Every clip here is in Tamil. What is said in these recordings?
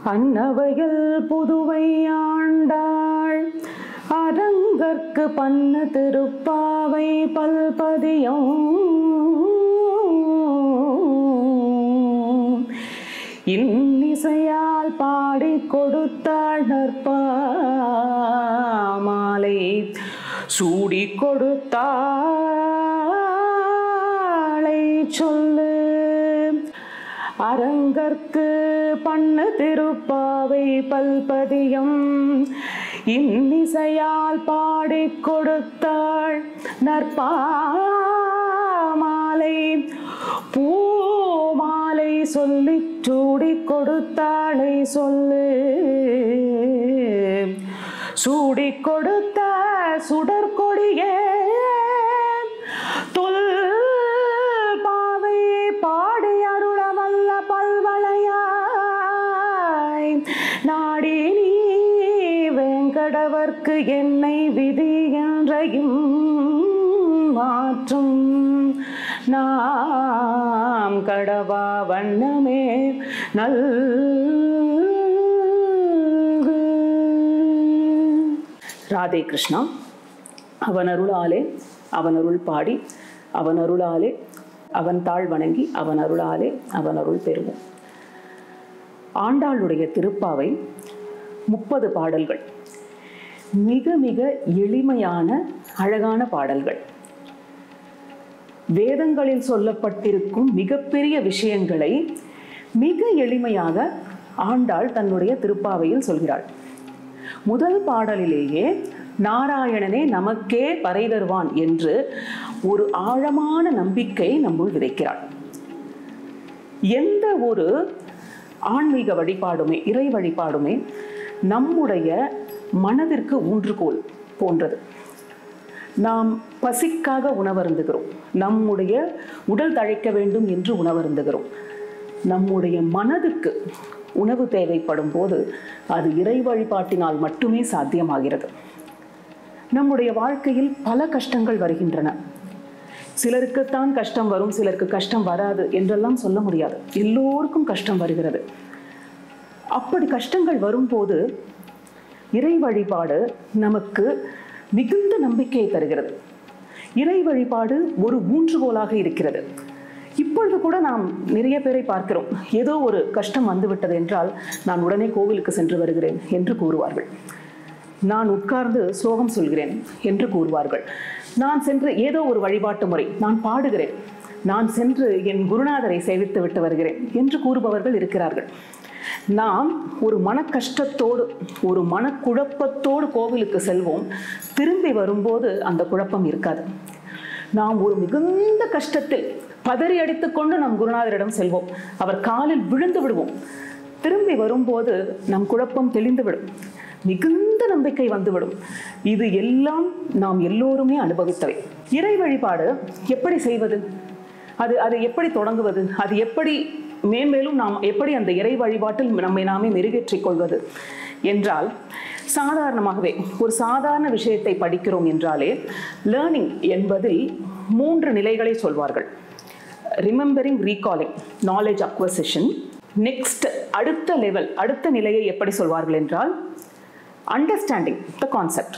அன்னவையில் புதுவை ஆண்டாள் அரங்கற்கு பண்ண திருப்பாவை பல்பதியம் இன்னிசையால் பாடி கொடுத்தாள் நற்பாமாலை சூடி கொடுத்தாளை சொல்லு அரங்கற்கு பண்ண திருப்பாவை பல்பதியம் இன்னிசையால் பாடிக் கொடுத்தாள் நற்பாமாலை பூமாலை சொல்லிச் சூடிக் கொடுத்தாளை சொல்லு சூடிக் கொடுத்த சுடற்கொடியே தொல் பாவை பாடி அருள வல்ல பல்வளையாய் நாடி நீ வெங்கடவர்க்கு என்னை விதி என்றையும் மாற்றும் நாம் கடவா வண்ணமே நல்கு ராதே கிருஷ்ணா அவன் அருளாலே அவன் அருள் பாடி அவன் அருளாலே அவன் தாழ் வணங்கி அவன் அருளாலே அவன் அருள் பெறுவோம் ஆண்டாளுடைய திருப்பாவை முப்பது பாடல்கள் மிக மிக எளிமையான அழகான பாடல்கள் வேதங்களில் சொல்லப்பட்டிருக்கும் மிகப்பெரிய விஷயங்களை மிக எளிமையாக ஆண்டாள் தன்னுடைய திருப்பாவையில் சொல்கிறாள் முதல் பாடலிலேயே நாராயணனே நமக்கே பறை தருவான் என்று ஒரு ஆழமான நம்பிக்கை நம்முள் விதைக்கிறாள் எந்த ஒரு ஆன்மீக வழிபாடுமே இறை வழிபாடுமே நம்முடைய மனதிற்கு ஊன்றுகோல் போன்றது நாம் பசிக்காக உணவருந்துகிறோம் நம்முடைய உடல் தழைக்க வேண்டும் என்று உணவருந்துகிறோம் நம்முடைய மனதுக்கு உணவு தேவைப்படும் போது அது இறை வழிபாட்டினால் மட்டுமே சாத்தியமாகிறது நம்முடைய வாழ்க்கையில் பல கஷ்டங்கள் வருகின்றன சிலருக்குத்தான் கஷ்டம் வரும் சிலருக்கு கஷ்டம் வராது என்றெல்லாம் சொல்ல முடியாது எல்லோருக்கும் கஷ்டம் வருகிறது அப்படி கஷ்டங்கள் வரும்போது இறை வழிபாடு நமக்கு மிகுந்த நம்பிக்கையை தருகிறது இறை வழிபாடு ஒரு ஊன்றுகோலாக இருக்கிறது இப்பொழுது கூட நாம் நிறைய பேரை பார்க்கிறோம் ஏதோ ஒரு கஷ்டம் வந்துவிட்டது என்றால் நான் உடனே கோவிலுக்கு சென்று வருகிறேன் என்று கூறுவார்கள் நான் உட்கார்ந்து ஸ்லோகம் சொல்கிறேன் என்று கூறுவார்கள் நான் சென்று ஏதோ ஒரு வழிபாட்டு முறை நான் பாடுகிறேன் நான் சென்று என் குருநாதரை சேவித்து விட்டு வருகிறேன் என்று கூறுபவர்கள் இருக்கிறார்கள் நாம் ஒரு மன கஷ்டத்தோடு ஒரு மனக்குழப்பத்தோடு கோவிலுக்கு செல்வோம் திரும்பி வரும்போது அந்த குழப்பம் இருக்காது நாம் ஒரு மிகுந்த கஷ்டத்தில் பதறி அடித்துக்கொண்டு நம் குருநாதரிடம் செல்வோம் அவர் காலில் விழுந்து விடுவோம் திரும்பி வரும்போது நம் குழப்பம் தெளிந்துவிடும் மிகுந்த நம்பிக்கை வந்துவிடும் இது எல்லாம் நாம் எல்லோருமே அனுபவித்தவை இறை வழிபாடு எப்படி செய்வது அது அது எப்படி தொடங்குவது அது எப்படி மேன்மேலும் நாம் எப்படி அந்த இறை வழிபாட்டில் நம்மை நாமே மெருகேற்றிக் கொள்வது என்றால் சாதாரணமாகவே ஒரு சாதாரண விஷயத்தை படிக்கிறோம் என்றாலே லேர்னிங் என்பதில் மூன்று நிலைகளை சொல்வார்கள் remembering recalling knowledge acquisition next அடுத்த லெவல் அடுத்த நிலையை எப்படி சொல்வார்கள் என்றால் அண்டர்ஸ்டாண்டிங் த கான்செப்ட்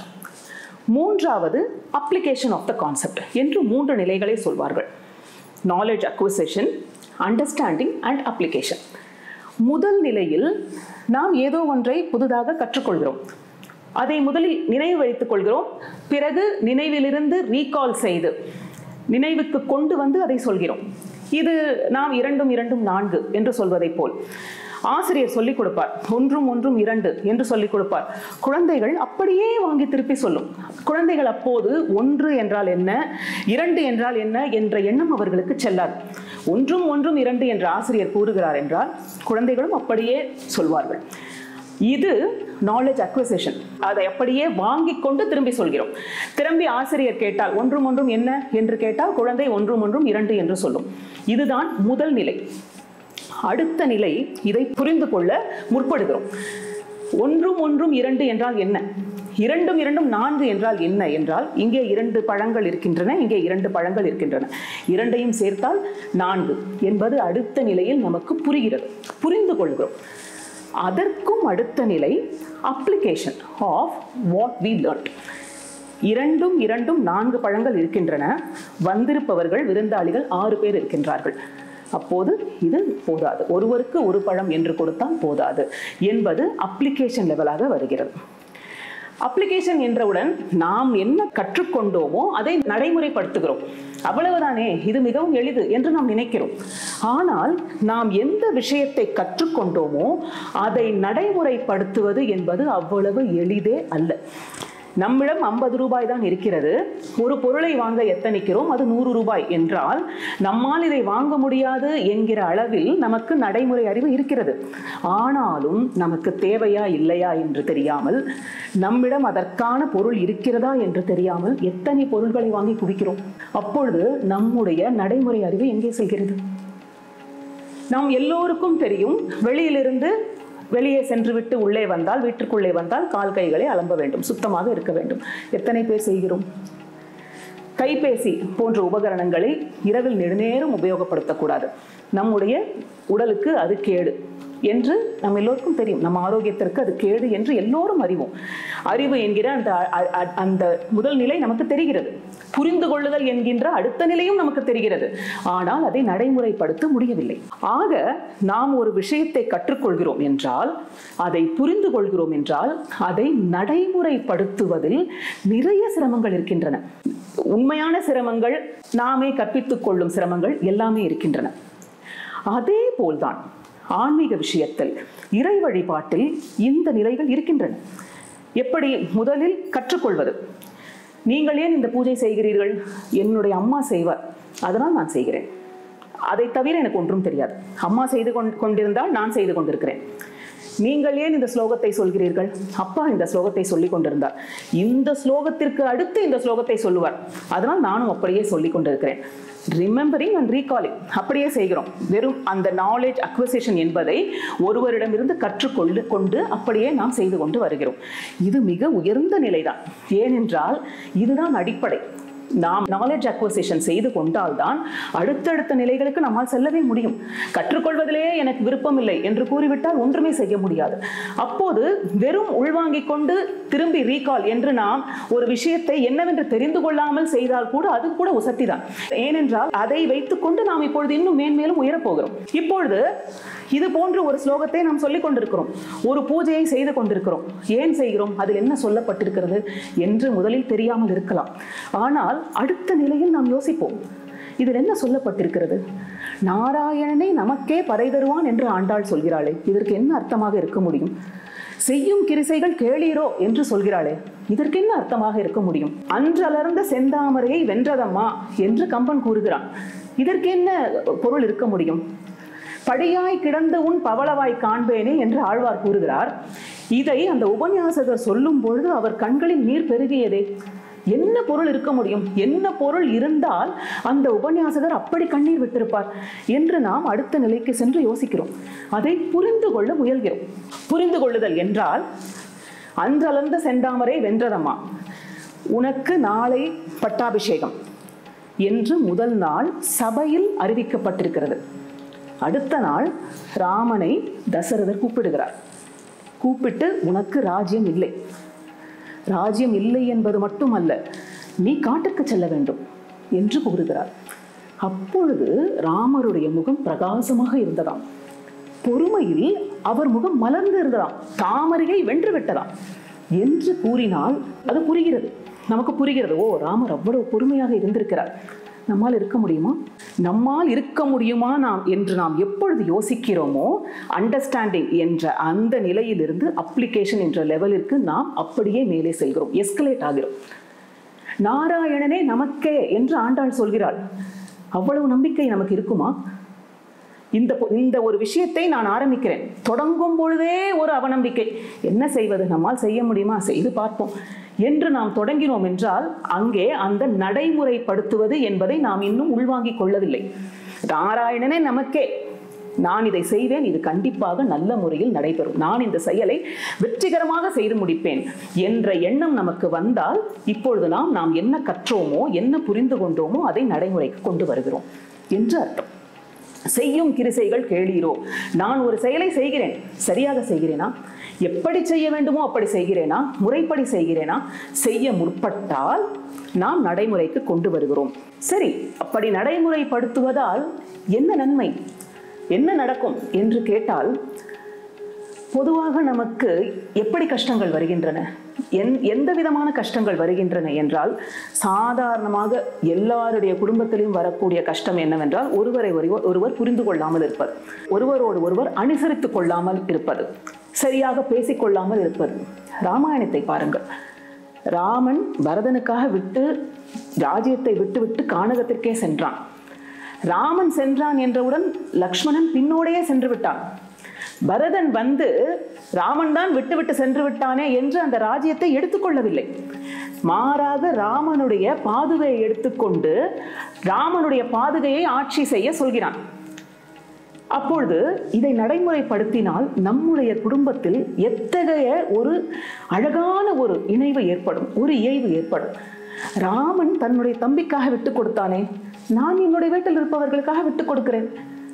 மூன்றாவது அப்ளிகேஷன் ஆஃப் த கான்செப்ட் என்று மூன்று நிலைகளை சொல்வார்கள் knowledge acquisition understanding and application முதல் நிலையில் நாம் ஏதோ ஒன்றை புதிதாக கற்றுக்கொள்கிறோம் அதை முதலில் நினைவு வைத்துக் கொள்கிறோம் பிறகு நினைவிலிருந்து ரீகால் செய்து நினைவுக்கு கொண்டு வந்து அதை சொல்கிறோம் இது நாம் இரண்டும் இரண்டும் நான்கு என்று சொல்வதைப் போல் ஆசிரியர் சொல்லிக் கொடுப்பார் ஒன்றும் ஒன்றும் இரண்டு என்று சொல்லிக் கொடுப்பார் குழந்தைகள் அப்படியே வாங்கி திருப்பி சொல்லும் குழந்தைகள் அப்போது ஒன்று என்றால் என்ன இரண்டு என்றால் என்ன என்ற எண்ணம் அவர்களுக்கு செல்லாது ஒன்றும் ஒன்றும் இரண்டு என்று ஆசிரியர் கூறுகிறார் என்றால் குழந்தைகளும் அப்படியே சொல்வார்கள் இது நாலேஜ் அக்விசிஷன் அதை அப்படியே வாங்கி கொண்டு திரும்பி சொல்கிறோம் திரும்பி ஆசிரியர் கேட்டால் ஒன்றும் ஒன்றும் என்ன என்று கேட்டால் குழந்தை ஒன்றும் ஒன்றும் இரண்டு என்று சொல்லும் இதுதான் முதல் நிலை அடுத்த நிலை இதை புரிந்து கொள்ள முற்படுகிறோம் ஒன்றும் ஒன்றும் இரண்டு என்றால் என்ன இரண்டும் இரண்டும் நான்கு என்றால் என்ன என்றால் இங்கே இரண்டு பழங்கள் இருக்கின்றன இங்கே இரண்டு பழங்கள் இருக்கின்றன இரண்டையும் சேர்த்தால் நான்கு என்பது அடுத்த நிலையில் நமக்கு புரிகிறது புரிந்து கொள்கிறோம் அதற்கும் அடுத்த நிலை application of what we learned இரண்டும் இரண்டும் நான்கு பழங்கள் இருக்கின்றன வந்திருப்பவர்கள் விருந்தாளிகள் ஆறு பேர் இருக்கின்றார்கள் அப்போது இது போதாது ஒருவருக்கு ஒரு பழம் என்று கொடுத்தால் போதாது என்பது அப்ளிகேஷன் லெவலாக வருகிறது அப்ளிகேஷன் என்றவுடன் நாம் என்ன கற்றுக்கொண்டோமோ அதை நடைமுறைப்படுத்துகிறோம் அவ்வளவுதானே இது மிகவும் எளிது என்று நாம் நினைக்கிறோம் ஆனால் நாம் எந்த விஷயத்தை கற்றுக்கொண்டோமோ அதை நடைமுறைப்படுத்துவது என்பது அவ்வளவு எளிதே அல்ல நம்மிடம் ஐம்பது ரூபாய் தான் இருக்கிறது ஒரு பொருளை வாங்க எத்தனிக்கிறோம் அது நூறு ரூபாய் என்றால் நம்மால் இதை வாங்க முடியாது என்கிற அளவில் நமக்கு நடைமுறை அறிவு இருக்கிறது ஆனாலும் நமக்கு தேவையா இல்லையா என்று தெரியாமல் நம்மிடம் அதற்கான பொருள் இருக்கிறதா என்று தெரியாமல் எத்தனை பொருள்களை வாங்கி குவிக்கிறோம் அப்பொழுது நம்முடைய நடைமுறை அறிவு எங்கே செல்கிறது நாம் எல்லோருக்கும் தெரியும் வெளியிலிருந்து வெளியே சென்றுவிட்டு உள்ளே வந்தால் வீட்டிற்குள்ளே வந்தால் கால் கைகளை அலம்ப வேண்டும் சுத்தமாக இருக்க வேண்டும் எத்தனை பேர் செய்கிறோம் கைபேசி போன்ற உபகரணங்களை இரவில் நெடுநேரம் உபயோகப்படுத்தக்கூடாது நம்முடைய உடலுக்கு அது கேடு என்று நம்ம எல்லோருக்கும் தெரியும் நம்ம ஆரோக்கியத்திற்கு அது கேடு என்று எல்லோரும் அறிவோம் அறிவு என்கிற அந்த அ- அ- அந்த முதல் நிலை நமக்கு தெரிகிறது புரிந்து கொள்ளுதல் என்கின்ற அடுத்த நிலையும் நமக்கு தெரிகிறது ஆனால் அதை நடைமுறைப்படுத்த முடியவில்லை ஆக நாம் ஒரு விஷயத்தை கற்றுக்கொள்கிறோம் என்றால் அதை புரிந்து கொள்கிறோம் என்றால் அதை நடைமுறைப்படுத்துவதில் நிறைய சிரமங்கள் இருக்கின்றன உண்மையான சிரமங்கள் நாமே கற்பித்துக் கொள்ளும் சிரமங்கள் எல்லாமே இருக்கின்றன அதே போல்தான் ஆன்மீக விஷயத்தில் இறை வழிபாட்டில் இந்த நிலைகள் இருக்கின்றன எப்படி முதலில் கற்றுக்கொள்வது நீங்கள் ஏன் இந்த பூஜை செய்கிறீர்கள் என்னுடைய அம்மா செய்வார் அதனால் நான் செய்கிறேன் அதை தவிர எனக்கு ஒன்றும் தெரியாது அம்மா செய்து கொண்- கொண்டிருந்தால் நான் செய்து கொண்டிருக்கிறேன் நீங்கள் ஏன் இந்த ஸ்லோகத்தை சொல்கிறீர்கள் அப்பா இந்த ஸ்லோகத்தை சொல்லிக் கொண்டிருந்தார் இந்த ஸ்லோகத்திற்கு அடுத்து இந்த ஸ்லோகத்தை சொல்லுவார் அதனால் நானும் அப்படியே சொல்லிக் கொண்டிருக்கிறேன் ரிமெம்பரிங் அண்ட் ரீகாலிங் அப்படியே செய்கிறோம் வெறும் அந்த நாலேஜ் அக்வசிஷன் என்பதை ஒருவரிடமிருந்து கற்றுக்கொண்டு கொண்டு அப்படியே நாம் செய்து கொண்டு வருகிறோம் இது மிக உயர்ந்த நிலைதான் ஏனென்றால் இதுதான் அடிப்படை நாம் நாலேஜ் அக்வசிஷன் செய்து கொண்டால்தான் அடுத்தடுத்த நிலைகளுக்கு நம்மால் செல்லவே முடியும் கற்றுக்கொள்வதிலேயே எனக்கு விருப்பம் இல்லை என்று கூறிவிட்டால் ஒன்றுமே செய்ய முடியாது அப்போது வெறும் உள்வாங்கிக் கொண்டு திரும்பி ரீகால் என்று நாம் ஒரு விஷயத்தை என்னவென்று தெரிந்து கொள்ளாமல் செய்தால் கூட அது கூட உசத்தி தான் ஏனென்றால் அதை வைத்துக்கொண்டு நாம் இப்பொழுது இன்னும் மேன்மேலும் உயரப் போகிறோம் இப்பொழுது இது போன்ற ஒரு ஸ்லோகத்தை நாம் சொல்லிக் கொண்டிருக்கிறோம் ஒரு பூஜையை செய்து கொண்டிருக்கிறோம் ஏன் செய்கிறோம் அதில் என்ன சொல்லப்பட்டிருக்கிறது என்று முதலில் தெரியாமல் இருக்கலாம் ஆனால் அடுத்த நிலையில் நாம் யோசிப்போம் இதில் என்ன சொல்லப்பட்டிருக்கிறது நாராயணனே நமக்கே பறை தருவான் என்று ஆண்டாள் சொல்கிறாளே இதற்கு என்ன அர்த்தமாக இருக்க முடியும் செய்யும் கிரிசைகள் கேளீரோ என்று சொல்கிறாளே இதற்கு என்ன அர்த்தமாக இருக்க முடியும் அன்றலர்ந்த செந்தாமரையை வென்றதம்மா என்று கம்பன் கூறுகிறான் இதற்கு என்ன பொருள் இருக்க முடியும் படியாய் கிடந்து உன் பவளவாய் காண்பேனே என்று ஆழ்வார் கூறுகிறார் இதை அந்த உபன்யாசகர் சொல்லும் பொழுது அவர் கண்களில் நீர் பெருகியதே என்ன பொருள் இருக்க முடியும் என்ன பொருள் இருந்தால் அந்த உபன்யாசகர் அப்படி கண்ணீர் விட்டிருப்பார் என்று நாம் அடுத்த நிலைக்கு சென்று யோசிக்கிறோம் அதை புரிந்து கொள்ள முயல்கிறோம் புரிந்து கொள்ளுதல் என்றால் அன்றலர்ந்த செந்தாமரை வென்றதம்மா உனக்கு நாளை பட்டாபிஷேகம் என்று முதல் நாள் சபையில் அறிவிக்கப்பட்டிருக்கிறது அடுத்த நாள் ராமனை தசரதர் கூப்பிடுகிறார் கூப்பிட்டு உனக்கு ராஜ்யம் இல்லை ராஜ்யம் இல்லை என்பது மட்டுமல்ல நீ காட்டுக்கு செல்ல வேண்டும் என்று கூறுகிறார் அப்பொழுது ராமருடைய முகம் பிரகாசமாக இருந்ததாம் பொறுமையில் அவர் முகம் மலர்ந்து இருந்ததாம் தாமரையை வென்று விட்டதாம் என்று கூறினால் அது புரிகிறது நமக்கு புரிகிறது ஓ ராமர் அவ்வளவு பொறுமையாக இருந்திருக்கிறார் நம்மால் இருக்க முடியுமா நம்மால் இருக்க முடியுமா நாம் என்று நாம் எப்பொழுது யோசிக்கிறோமோ அண்டர்ஸ்டாண்டிங் என்ற அந்த நிலையிலிருந்து அப்ளிகேஷன் என்ற லெவலிற்கு நாம் அப்படியே மேலே செல்கிறோம் எஸ்கலேட் ஆகிறோம் நாராயணனே நமக்கே என்று ஆண்டாள் சொல்கிறாள் அவ்வளவு நம்பிக்கை நமக்கு இருக்குமா இந்த பொ- இந்த ஒரு விஷயத்தை நான் ஆரம்பிக்கிறேன் தொடங்கும் பொழுதே ஒரு அவநம்பிக்கை என்ன செய்வது நம்மால் செய்ய முடியுமா செய்து பார்ப்போம் என்று நாம் தொடங்கினோம் என்றால் அங்கே அந்த நடைமுறைப்படுத்துவது என்பதை நாம் இன்னும் உள்வாங்கிக் கொள்ளவில்லை நாராயணனே நமக்கே நான் இதை செய்வேன் இது கண்டிப்பாக நல்ல முறையில் நடைபெறும் நான் இந்த செயலை வெற்றிகரமாக செய்து முடிப்பேன் என்ற எண்ணம் நமக்கு வந்தால் இப்பொழுது நாம் நாம் என்ன கற்றோமோ என்ன புரிந்து கொண்டோமோ அதை நடைமுறைக்கு கொண்டு வருகிறோம் என்று அர்த்தம் செய்யும் கிரிசைகள் கேளீரோ நான் ஒரு செயலை செய்கிறேன் சரியாக செய்கிறேனா எப்படி செய்ய வேண்டுமோ அப்படி செய்கிறேனா முறைப்படி செய்கிறேனா செய்ய முற்பட்டால் நாம் நடைமுறைக்கு கொண்டு வருகிறோம் சரி அப்படி நடைமுறைப்படுத்துவதால் என்ன நன்மை என்ன நடக்கும் என்று கேட்டால் பொதுவாக நமக்கு எப்படி கஷ்டங்கள் வருகின்றன எந் எந்த விதமான கஷ்டங்கள் வருகின்றன என்றால் சாதாரணமாக எல்லாருடைய குடும்பத்திலும் வரக்கூடிய கஷ்டம் என்னவென்றால் ஒருவரை ஒருவர் ஒருவர் புரிந்து கொள்ளாமல் இருப்பது ஒருவரோடு ஒருவர் அனுசரித்துக் கொள்ளாமல் இருப்பது சரியாக பேசிக்கொள்ளாமல் இருப்பது ராமாயணத்தை பாருங்கள் ராமன் பரதனுக்காக விட்டு ராஜ்யத்தை விட்டுவிட்டு கானகத்திற்கே சென்றான் ராமன் சென்றான் என்றவுடன் லக்ஷ்மணன் பின்னோடையே சென்று விட்டான் பரதன் வந்து ராமன் தான் விட்டுவிட்டு சென்று விட்டானே என்று அந்த ராஜ்யத்தை எடுத்துக்கொள்ளவில்லை மாறாக ராமனுடைய பாதுகையை எடுத்துக்கொண்டு ராமனுடைய பாதுகையை ஆட்சி செய்ய சொல்கிறான் அப்பொழுது இதை நடைமுறைப்படுத்தினால் நம்முடைய குடும்பத்தில் எத்தகைய ஒரு அழகான ஒரு இணைவு ஏற்படும் ஒரு இயைவு ஏற்படும் ராமன் தன்னுடைய தம்பிக்காக விட்டு கொடுத்தானே நான் என்னுடைய வீட்டில் இருப்பவர்களுக்காக விட்டு கொடுக்கிறேன்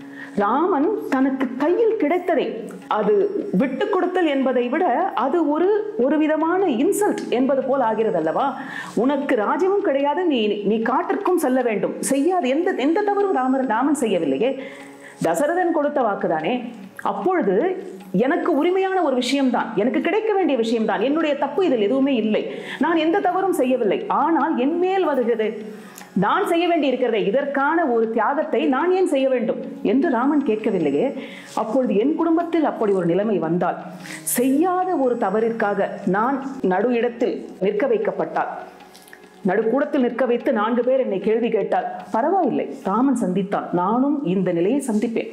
ராமன் தனக்கு கையில் கிடைத்ததை அது விட்டு கொடுத்தல் என்பதை விட அது ஒரு ஒரு விதமான இன்சல்ட் என்பது போல் ஆகிறது அல்லவா உனக்கு ராஜ்யமும் கிடையாது நீ நீ காட்டிற்கும் செல்ல வேண்டும் செய்யாது எந்த எந்த தவறும் ராமன் ராமன் செய்யவில்லையே தசரதன் கொடுத்த வாக்குதானே அப்பொழுது எனக்கு உரிமையான ஒரு விஷயம்தான் எனக்கு கிடைக்க வேண்டிய விஷயம்தான் என்னுடைய தப்பு இதில் எதுவுமே இல்லை நான் எந்த தவறும் செய்யவில்லை ஆனால் என் மேல் வருகிறது நான் செய்ய வேண்டி இருக்கிறதே இதற்கான ஒரு தியாகத்தை நான் ஏன் செய்ய வேண்டும் என்று ராமன் கேட்கவில்லையே அப்பொழுது என் குடும்பத்தில் அப்படி ஒரு நிலைமை வந்தால் செய்யாத ஒரு தவறிற்காக நான் நடு இடத்தில் நிற்க வைக்கப்பட்டால் நடுக்கூடத்தில் நிற்க வைத்து நான்கு பேர் என்னை கேள்வி கேட்டால் பரவாயில்லை ராமன் சந்தித்தான் நானும் இந்த நிலையை சந்திப்பேன்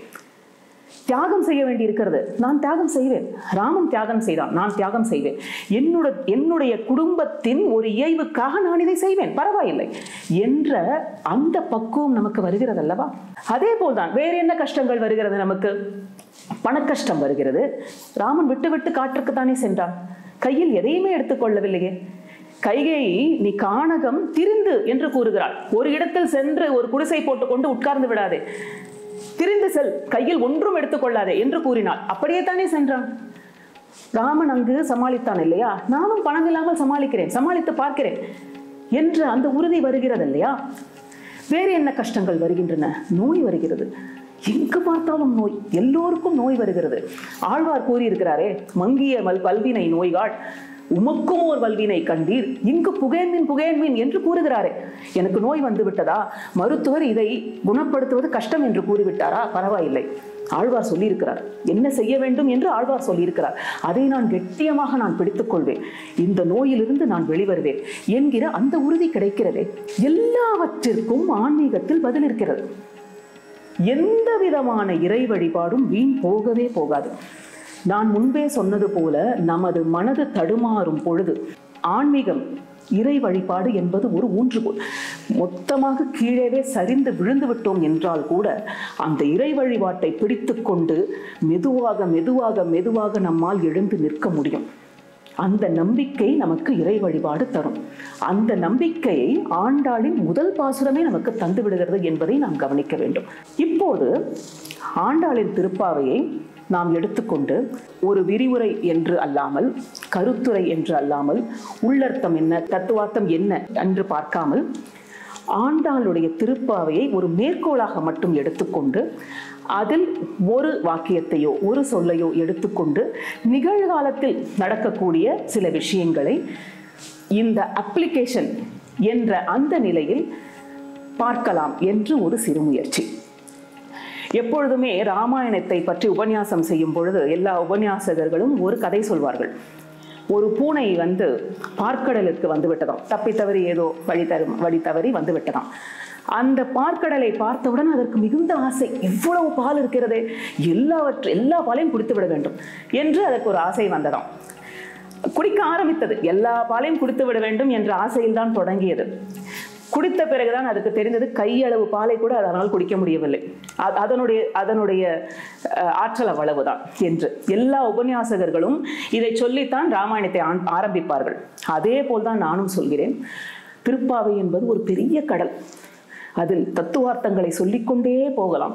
தியாகம் செய்ய வேண்டி இருக்கிறது நான் தியாகம் செய்வேன் ராமன் தியாகம் செய்தான் நான் தியாகம் செய்வேன் என்னோட என்னுடைய குடும்பத்தின் ஒரு இயல்புக்காக நான் இதை செய்வேன் பரவாயில்லை என்ற அந்த பக்குவம் நமக்கு வருகிறது அல்லவா அதே போல்தான் வேறு என்ன கஷ்டங்கள் வருகிறது நமக்கு பணக்கஷ்டம் வருகிறது ராமன் விட்டு விட்டு காற்றுக்கு தானே சென்றான் கையில் எதையுமே எடுத்துக்கொள்ளவில்லையே கைகேயி நீ கானகம் திரிந்து என்று கூறுகிறாள் ஒரு இடத்தில் சென்று ஒரு குடிசை போட்டுக்கொண்டு உட்கார்ந்து விடாதே திரிந்து செல் கையில் ஒன்றும் எடுத்துக்கொள்ளாதே என்று கூறினாள் அப்படியே தானே சென்றான் ராமன் அங்கு சமாளித்தான் இல்லையா நானும் பணம் இல்லாமல் சமாளிக்கிறேன் சமாளித்து பார்க்கிறேன் என்ற அந்த உறுதி வருகிறது இல்லையா வேறு என்ன கஷ்டங்கள் வருகின்றன நோய் வருகிறது எங்கு பார்த்தாலும் நோய் எல்லோருக்கும் நோய் வருகிறது ஆழ்வார் கூறியிருக்கிறாரே மங்கிய மல் பல்வினை நோய்கள் உமக்கும் ஓர் வல்வினை கண்டீர் இங்கு புகேன்மின் புகேன்மின் என்று கூறுகிறாரே எனக்கு நோய் வந்து விட்டதா மருத்துவர் இதை குணப்படுத்துவது கஷ்டம் என்று கூறிவிட்டாரா பரவாயில்லை ஆழ்வார் சொல்லியிருக்கிறார் என்ன செய்ய வேண்டும் என்று ஆழ்வார் சொல்லியிருக்கிறார் அதை நான் கெட்டியமாக நான் பிடித்துக் கொள்வேன் இந்த நோயிலிருந்து நான் வெளிவருவேன் என்கிற அந்த உறுதி கிடைக்கிறதே எல்லாவற்றிற்கும் ஆன்மீகத்தில் பதில் இருக்கிறது எந்த விதமான இறை வழிபாடும் வீண் போகவே போகாது நான் முன்பே சொன்னது போல நமது மனது தடுமாறும் பொழுது ஆன்மீகம் இறை வழிபாடு என்பது ஒரு ஊன்றுகோல் மொத்தமாக கீழே சரிந்து விழுந்து விட்டோம் என்றால் கூட அந்த இறை வழிபாட்டை பிடித்துக்கொண்டு மெதுவாக மெதுவாக மெதுவாக நம்மால் எழுந்து நிற்க முடியும் அந்த நம்பிக்கை நமக்கு இறை வழிபாடு தரும் அந்த நம்பிக்கையை ஆண்டாளின் முதல் பாசுரமே நமக்கு தந்து விடுகிறது என்பதை நாம் கவனிக்க வேண்டும் இப்போது ஆண்டாளின் திருப்பாவையை நாம் எடுத்துக்கொண்டு ஒரு விரிவுரை என்று அல்லாமல் கருத்துரை என்று அல்லாமல் உள்ளர்த்தம் என்ன தத்துவார்த்தம் என்ன என்று பார்க்காமல் ஆண்டாளுடைய திருப்பாவையை ஒரு மேற்கோளாக மட்டும் எடுத்துக்கொண்டு அதில் ஒரு வாக்கியத்தையோ ஒரு சொல்லையோ எடுத்துக்கொண்டு நிகழ்காலத்தில் நடக்கக்கூடிய சில விஷயங்களை இந்த அப்ளிகேஷன் என்ற அந்த நிலையில் பார்க்கலாம் என்று ஒரு சிறு முயற்சி எப்பொழுதுமே ராமாயணத்தை பற்றி உபன்யாசம் செய்யும் பொழுது எல்லா உபன்யாசகர்களும் ஒரு கதை சொல்வார்கள் ஒரு பூனை வந்து பார்க்கடலுக்கு வந்து விட்டதாம் தப்பி தவறி ஏதோ வழி தரும் வழி தவறி வந்து விட்டதாம் அந்த பார்க்கடலை பார்த்தவுடன் அதற்கு மிகுந்த ஆசை இவ்வளவு பால் இருக்கிறதே எல்லாவற்று எல்லா பாலையும் குடித்து விட வேண்டும் என்று அதற்கு ஒரு ஆசை வந்ததாம் குடிக்க ஆரம்பித்தது எல்லா பாலையும் குடித்து விட வேண்டும் என்ற ஆசையில் தான் தொடங்கியது குடித்த பிறகுதான் அதுக்கு தெரிந்தது கையளவு பாலை கூட அதனால் குடிக்க முடியவில்லை அ- அதனுடைய அதனுடைய அஹ், ஆற்றல் அவ்வளவுதான் என்று எல்லா உபன்யாசகர்களும் இதை சொல்லித்தான் ராமாயணத்தை ஆன்- ஆரம்பிப்பார்கள் அதே போல்தான் நானும் சொல்கிறேன் திருப்பாவை என்பது ஒரு பெரிய கடல் அதில் தத்துவார்த்தங்களை சொல்லிக்கொண்டே போகலாம்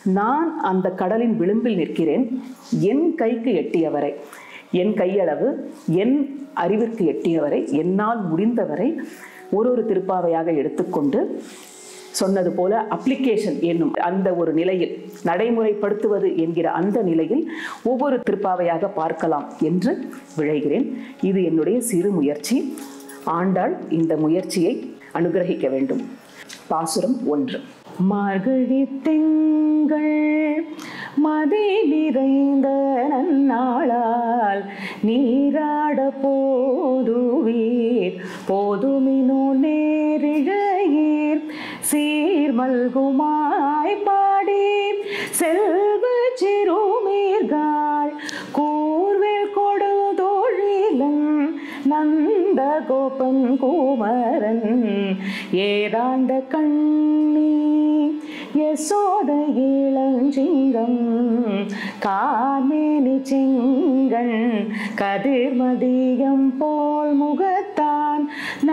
நான் அந்த கடலின் விளிம்பில் நிற்கிறேன் என் கைக்கு எட்டியவரை என் கையளவு என் அறிவிற்கு எட்டியவரை என்னால் முடிந்தவரை ஒரு ஒரு திருப்பாவையாக எடுத்துக்கொண்டு சொன்னது போல அப்ளிகேஷன் என்னும் அந்த ஒரு நிலையில் நடைமுறைப்படுத்துவது என்கிற அந்த நிலையில் ஒவ்வொரு திருப்பாவையாக பார்க்கலாம் என்று விழைகிறேன் இது என்னுடைய சிறு முயற்சி ஆண்டாள் இந்த முயற்சியை அனுகிரகிக்க வேண்டும் பாசுரம் ஒன்று மார்கழி திங்கள் மதி நிறைந்த நன்னாளால் நீராட போதுவீர் போதுமினோ நேரிழையீர் சீர்மல்குமாய் பாடி செல்வ சிறுமீர்காள் கூர்வேல் கொடு தோழிலும் நந்த கோபன் குமரன் ஏதாண்ட கண்ணி யசோத இளஞ்சிங்கம் காமேனி செங்கண் கதிர்மதியம் போல் முகத்தான்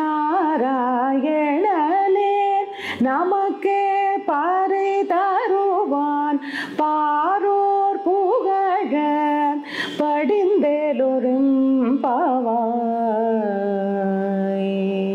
நாராயணனே நமக்கே பாறை தருவான் பாரோர் புகழ படிந்தேலொரும் பாவாய்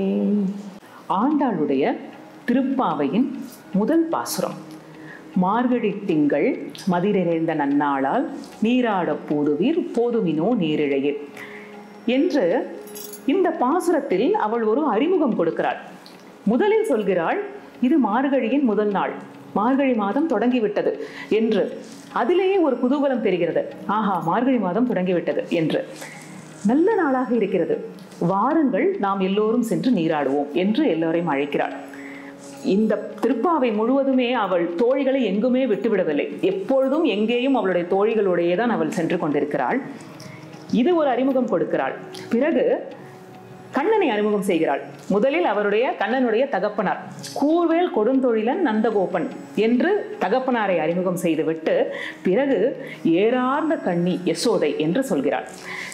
ஆண்டாளுடைய திருப்பாவையின் முதல் பாசுரம் மார்கழி திங்கள் மதிரிறைந்த நன்னாளால் நீராடப் போதுவீர் போதுமினோ நீரிழையே என்று இந்த பாசுரத்தில் அவள் ஒரு அறிமுகம் கொடுக்கிறாள் முதலில் சொல்கிறாள் இது மார்கழியின் முதல் நாள் மார்கழி மாதம் தொடங்கிவிட்டது என்று அதிலேயே ஒரு குதூகலம் தெரிகிறது ஆஹா மார்கழி மாதம் தொடங்கிவிட்டது என்று நல்ல நாளாக இருக்கிறது வாருங்கள் நாம் எல்லோரும் சென்று நீராடுவோம் என்று எல்லோரையும் அழைக்கிறாள் இந்த திருப்பாவை முழுவதுமே அவள் தோழிகளை எங்குமே விட்டுவிடவில்லை எப்பொழுதும் எங்கேயும் அவளுடைய தோழிகளோடையே தான் அவள் சென்று கொண்டிருக்கிறாள் இது ஒரு அறிமுகம் கொடுக்கிறாள் பிறகு கண்ணனை அறிமுகம் செய்கிறாள் முதலில் அவருடைய கண்ணனுடைய தகப்பனார் கூர்வேல் கொடுந்தொழிலன் நந்தகோபன் என்று தகப்பனாரை அறிமுகம் செய்துவிட்டு பிறகு ஏறார்ந்த கண்ணி யசோதை என்று சொல்கிறாள்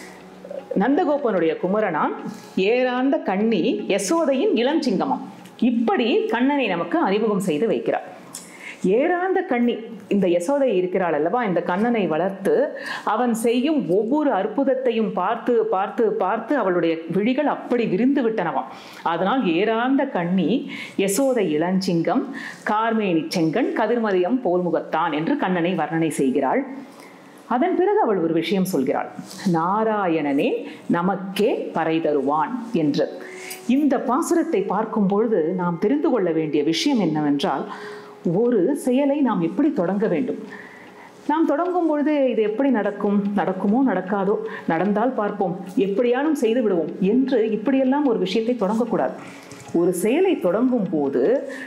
நந்தகோபனுடைய குமரனான் ஏறார்ந்த கண்ணி யசோதையின் இளஞ்சிங்கமம் இப்படி கண்ணனை நமக்கு அறிமுகம் செய்து வைக்கிறார் ஏறாந்த கண்ணி இந்த யசோதை இருக்கிறாள் அல்லவா இந்த கண்ணனை வளர்த்து அவன் செய்யும் ஒவ்வொரு அற்புதத்தையும் பார்த்து பார்த்து பார்த்து அவளுடைய விழிகள் அப்படி விரிந்து விட்டனவாம் அதனால் ஏறாந்த கண்ணி யசோதை இளஞ்சிங்கம் கார்மேனி செங்கன் கதிர்மதியம் போல்முகத்தான் என்று கண்ணனை வர்ணனை செய்கிறாள் அதன் பிறகு அவள் ஒரு விஷயம் சொல்கிறாள் நாராயணனே நமக்கே பறை தருவான் என்று இந்த பாசுரத்தை பார்க்கும் பொழுது நாம் தெரிந்து கொள்ள வேண்டிய விஷயம் என்னவென்றால் ஒரு செயலை நாம் எப்படி தொடங்க வேண்டும் நாம் தொடங்கும் பொழுது இது எப்படி நடக்கும் நடக்குமோ நடக்காதோ நடந்தால் பார்ப்போம் எப்படியானும் செய்து விடுவோம் என்று இப்படியெல்லாம் ஒரு விஷயத்தை தொடங்கக்கூடாது ஒரு செயலை தொடங்கும் போது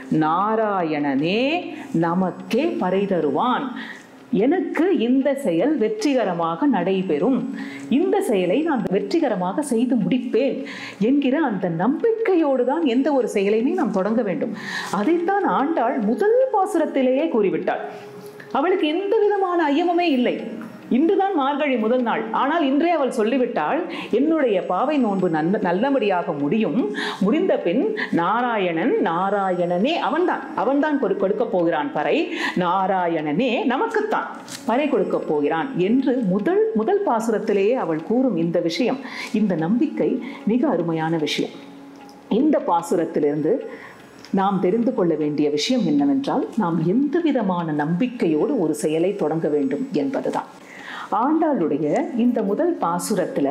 நாராயணனே நமக்கே பறை தருவான் எனக்கு இந்த செயல் வெற்றிகரமாக நடைபெறும் இந்த செயலை நான் வெற்றிகரமாக செய்து முடிப்பேன் என்கிற அந்த நம்பிக்கையோடு தான் எந்த ஒரு செயலையுமே நாம் தொடங்க வேண்டும் அதைத்தான் ஆண்டாள் முதல் பாசுரத்திலேயே கூறிவிட்டாள் அவளுக்கு எந்த விதமான ஐயமுமே இல்லை இன்றுதான் மார்கழி முதல் நாள் ஆனால் இன்றே அவள் சொல்லிவிட்டாள் என்னுடைய பாவை நோன்பு நன்ன நல்லபடியாக முடியும் முடிந்த பின் நாராயணன் நாராயணனே அவன்தான் அவன்தான் கொடு கொடுக்க போகிறான் பறை நாராயணனே நமக்குத்தான் பறை கொடுக்க போகிறான் என்று முதல் முதல் பாசுரத்திலேயே அவள் கூறும் இந்த விஷயம் இந்த நம்பிக்கை மிக அருமையான விஷயம் இந்த பாசுரத்திலிருந்து நாம் தெரிந்து கொள்ள வேண்டிய விஷயம் என்னவென்றால் நாம் எந்த விதமான நம்பிக்கையோடு ஒரு செயலை தொடங்க வேண்டும் என்பதுதான் ஆண்டாளுடைய இந்த முதல் பாசுரத்துல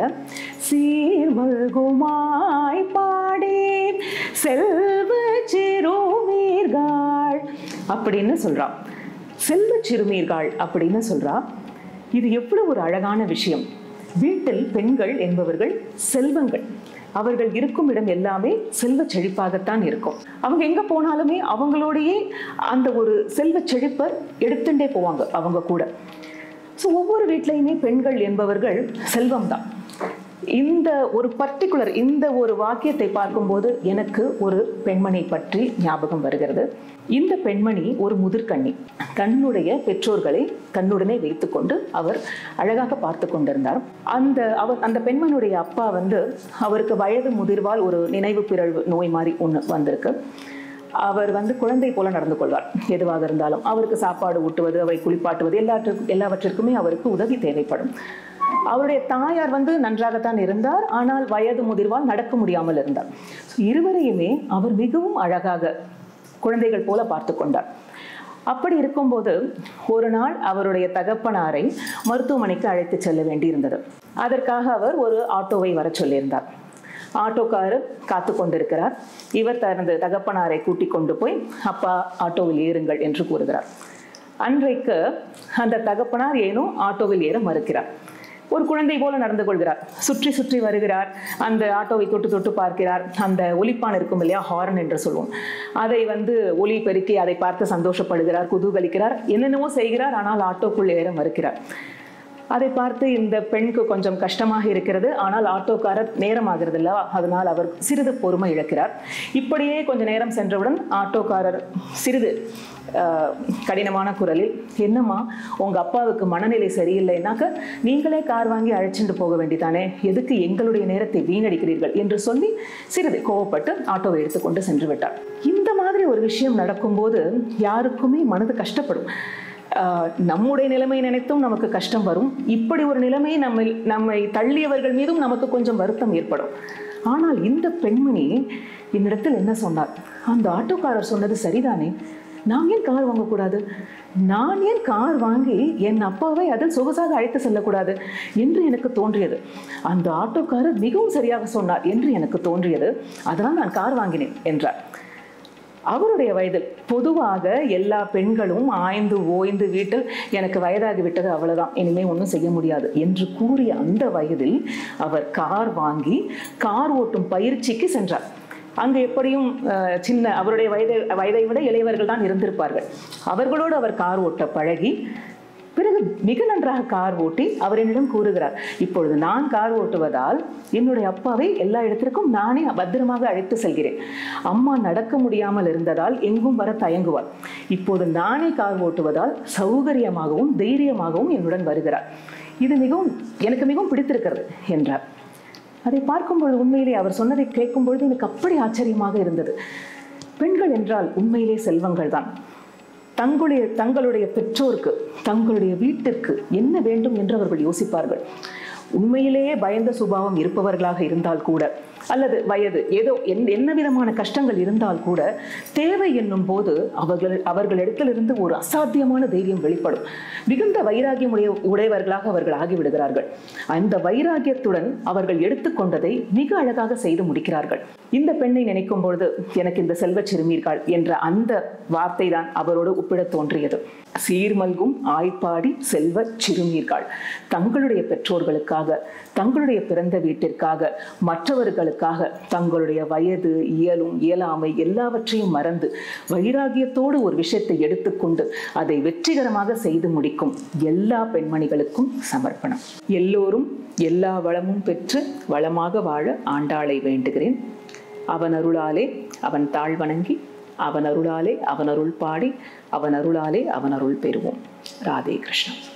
சீர்மல்குமாய் பாடி செல்வ சிறுமீர்கள் அப்படின்னு சொல்றா செல்வ சிறுமீர்கள் அப்படின்னு சொல்றா இது எவ்வளவு ஒரு அழகான விஷயம் வீட்டில் பெண்கள் என்பவர்கள் செல்வங்கள் அவர்கள் இருக்கும் இடம் எல்லாமே செல்வ செழிப்பாகத்தான் இருக்கும் அவங்க எங்க போனாலுமே அவங்களோடையே அந்த ஒரு செல்வ செழிப்பை எடுத்துட்டே போவாங்க அவங்க கூட ஸோ ஒவ்வொரு வீட்லையுமே பெண்கள் என்பவர்கள் செல்வம் தான் இந்த ஒரு பர்டிகுலர் இந்த ஒரு வாக்கியத்தை பார்க்கும்போது எனக்கு ஒரு பெண்மணி பற்றி ஞாபகம் வருகிறது இந்த பெண்மணி ஒரு முதிர்கண்ணி தன்னுடைய பெற்றோர்களை தன்னுடனே வைத்துக்கொண்டு அவர் அழகாக பார்த்து கொண்டிருந்தார் அந்த அவர் அந்த பெண்மணியுடைய அப்பா வந்து அவருக்கு வயது முதிர்வால் ஒரு நினைவு பிறழ்வு நோய் மாதிரி ஒன்று வந்திருக்கு அவர் வந்து குழந்தை போல நடந்து கொள்வார் எதுவாக இருந்தாலும் அவருக்கு சாப்பாடு ஊட்டுவது அவரை குளிப்பாட்டுவது எல்லாற்றுக்கும் எல்லாவற்றிற்குமே அவருக்கு உதவி தேவைப்படும் அவருடைய தாயார் வந்து நன்றாகத்தான் இருந்தார் ஆனால் வயது முதிர்வால் நடக்க முடியாமல் இருந்தார் இருவரையுமே அவர் மிகவும் அழகாக குழந்தைகள் போல பார்த்து கொண்டார் அப்படி இருக்கும்போது ஒரு நாள் அவருடைய தகப்பனாரை மருத்துவமனைக்கு அழைத்து செல்ல வேண்டியிருந்தது அதற்காக அவர் ஒரு ஆட்டோவை வர சொல்லியிருந்தார் ஆட்டோக்காரர் காத்து கொண்டிருக்கிறார் இவர் தனது தகப்பனாரை கூட்டிக் கொண்டு போய் அப்பா ஆட்டோவில் ஏறுங்கள் என்று கூறுகிறார் அன்றைக்கு அந்த தகப்பனார் ஏனோ ஆட்டோவில் ஏற மறுக்கிறார் ஒரு குழந்தை போல நடந்து கொள்கிறார் சுற்றி சுற்றி வருகிறார் அந்த ஆட்டோவை தொட்டு தொட்டு பார்க்கிறார் அந்த ஒலிப்பான் இருக்கும் இல்லையா ஹார்ன் என்று சொல்லுவோம் அதை வந்து ஒலி பெருக்கி அதை பார்த்து சந்தோஷப்படுகிறார் குதூகலிக்கிறார் என்னென்னவோ செய்கிறார் ஆனால் ஆட்டோக்குள் ஏற மறுக்கிறார் அதை பார்த்து இந்த பெண்ணுக்கு கொஞ்சம் கஷ்டமாக இருக்கிறது ஆனால் ஆட்டோக்காரர் நேரமாகிறது இல்ல அதனால் அவர் சிறிது பொறுமை இழக்கிறார் இப்படியே கொஞ்ச நேரம் சென்றவுடன் ஆட்டோக்காரர் சிறிது ஆஹ், கடினமான குரலில் என்னம்மா உங்க அப்பாவுக்கு மனநிலை சரியில்லைனாக்க நீங்களே கார் வாங்கி அழைச்சிட்டு போக வேண்டிதானே எதுக்கு எங்களுடைய நேரத்தை வீணடிக்கிறீர்கள் என்று சொல்லி சிறிது கோவப்பட்டு ஆட்டோவை எடுத்துக்கொண்டு சென்று விட்டார் இந்த மாதிரி ஒரு விஷயம் நடக்கும்போது யாருக்குமே மனது கஷ்டப்படும் ஆஹ் நம்முடைய நிலைமை நினைத்தும் நமக்கு கஷ்டம் வரும் இப்படி ஒரு நிலைமை நம்மை நம்மை தள்ளியவர்கள் மீதும் நமக்கு கொஞ்சம் வருத்தம் ஏற்படும் ஆனால் இந்த பெண்மணி என்னிடத்தில் என்ன சொன்னார் அந்த ஆட்டோக்காரர் சொன்னது சரிதானே நான் ஏன் கார் வாங்கக்கூடாது நான் ஏன் கார் வாங்கி என் அப்பாவை அதில் சொகுசாக அழைத்து செல்லக்கூடாது என்று எனக்கு தோன்றியது அந்த ஆட்டோக்காரர் மிகவும் சரியாக சொன்னார் என்று எனக்கு தோன்றியது அதனால் நான் கார் வாங்கினேன் என்றார் அவருடைய வயதில் பொதுவாக எல்லா பெண்களும் ஆய்ந்து ஓய்ந்து வீட்டில் எனக்கு வயதாகி விட்டது அவ்வளவுதான் இனிமே ஒன்றும் செய்ய முடியாது என்று கூறிய அந்த வயதில் அவர் கார் வாங்கி கார் ஓட்டும் பயிற்சிக்கு சென்றார் அங்கு எப்படியும் அஹ், சின்ன அவருடைய வயதை வயதை விட இளையவர்கள் தான் இருந்திருப்பார்கள் அவர்களோடு அவர் கார் ஓட்ட பழகி பிறகு மிக நன்றாக கார் ஓட்டி அவர் என்னிடம் கூறுகிறார் இப்பொழுது நான் கார் ஓட்டுவதால் என்னுடைய அப்பாவை எல்லா இடத்திற்கும் நானே பத்திரமாக அழைத்து செல்கிறேன் அம்மா நடக்க முடியாமல் இருந்ததால் எங்கும் வர தயங்குவார் இப்போது நானே கார் ஓட்டுவதால் சௌகரியமாகவும் தைரியமாகவும் என்னுடன் வருகிறார் இது மிகவும் எனக்கு மிகவும் பிடித்திருக்கிறது என்றார் அதை பார்க்கும்பொழுது உண்மையிலே அவர் சொன்னதை கேட்கும் பொழுது எனக்கு அப்படி ஆச்சரியமாக இருந்தது பெண்கள் என்றால் உண்மையிலே செல்வங்கள் தான் தங்களுடைய தங்களுடைய பெற்றோருக்கு தங்களுடைய வீட்டிற்கு என்ன வேண்டும் என்று அவர்கள் யோசிப்பார்கள் உண்மையிலேயே பயந்த சுபாவம் இருப்பவர்களாக இருந்தால் கூட அல்லது வயது ஏதோ என் என்ன விதமான கஷ்டங்கள் இருந்தால் கூட தேவை என்னும் போது அவர்கள் அவர்களிடத்திலிருந்து ஒரு அசாத்தியமான தைரியம் வெளிப்படும் மிகுந்த வைராகியம் உடைய உடையவர்களாக அவர்கள் ஆகிவிடுகிறார்கள் அந்த வைராகியத்துடன் அவர்கள் எடுத்துக்கொண்டதை மிக அழகாக செய்து முடிக்கிறார்கள் இந்த பெண்ணை நினைக்கும் பொழுது எனக்கு இந்த செல்வச் சிறுமீர்கள் என்ற அந்த வார்த்தை தான் அவரோடு ஒப்பிடத் தோன்றியது சீர்மல்கும் ஆய்ப்பாடி செல்வச் சிறுமீர்கள் தங்களுடைய பெற்றோர்களுக்காக தங்களுடைய பிறந்த வீட்டிற்காக மற்றவர்களுக்காக தங்களுடைய வயது இயலும் இயலாமை எல்லாவற்றையும் மறந்து வைராகியத்தோடு ஒரு விஷயத்தை எடுத்துக்கொண்டு அதை வெற்றிகரமாக செய்து முடிக்கும் எல்லா பெண்மணிகளுக்கும் சமர்ப்பணம் எல்லோரும் எல்லா வளமும் பெற்று வளமாக வாழ ஆண்டாளை வேண்டுகிறேன் அவன் அருளாலே அவன் தாழ் வணங்கி அவன் அருளாலே அவன் அருள் பாடி அவன் அருளாலே அவன் அருள் பெறுவோம் ராதே கிருஷ்ணன்